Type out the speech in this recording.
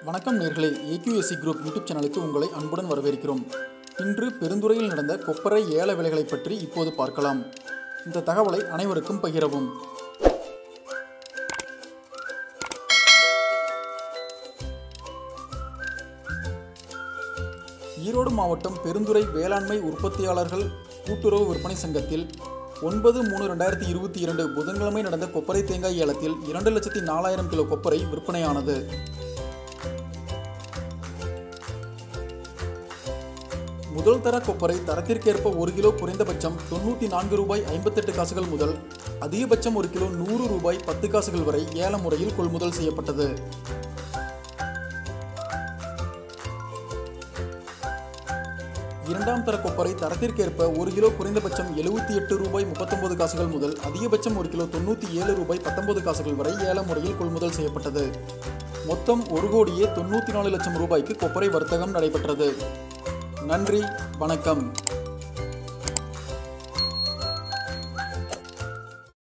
வணக்கம் நேர்களே AQSC group YouTube சேனலுக்கு உங்களை அன்புடன் வரவேற்கிறோம் இன்று பெருந்துறையில் நடந்த கொப்பரை ஏல விலைகளை பற்றி இப்போது பார்க்கலாம் இந்த தகவலை அனைவருக்கும் பகிரவும் ஈரோடு மாவட்டம் பெருந்துறை வேளாண்மை உற்பத்தியாளர்கள் கூட்டுறவு விற்பனை சங்கத்தில் ஒன்பது மூணு ரெண்டாயிரத்தி இருபத்தி இரண்டு புதன்கிழமை நடந்த கொப்பரை தேங்காய் ஏலத்தில் இரண்டு லட்சத்தி நாலாயிரம் கிலோ கொப்பரை விற்பனையானது முதல் தர கொப்பரை தரத்திற்கேற்ப ஒரு கிலோ குறைந்தபட்சம் தொண்ணூற்றி நான்கு ரூபாய் ஐம்பத்தெட்டு காசுகள் முதல் அதிகபட்சம் ஒரு கிலோ நூறு ரூபாய் பத்து காசுகள் வரை ஏல முறையில் கொள்முதல் செய்யப்பட்டது இரண்டாம் தர கொப்பரை தரத்திற்கேற்ப ஒரு கிலோ குறைந்தபட்சம் எழுபத்தி எட்டு ரூபாய் முப்பத்தொன்பது காசுகள் முதல் அதிகபட்சம் ஒரு கிலோ தொண்ணூற்றி ஏழு ரூபாய் பத்தொன்பது காசுகள் வரை ஏல முறையில் கொள்முதல் செய்யப்பட்டது மொத்தம் ஒரு கோடியே தொண்ணூற்றி நாலு லட்சம் ரூபாய்க்கு கொப்பரை வர்த்தகம் நடைபெற்றது நன்றி வணக்கம்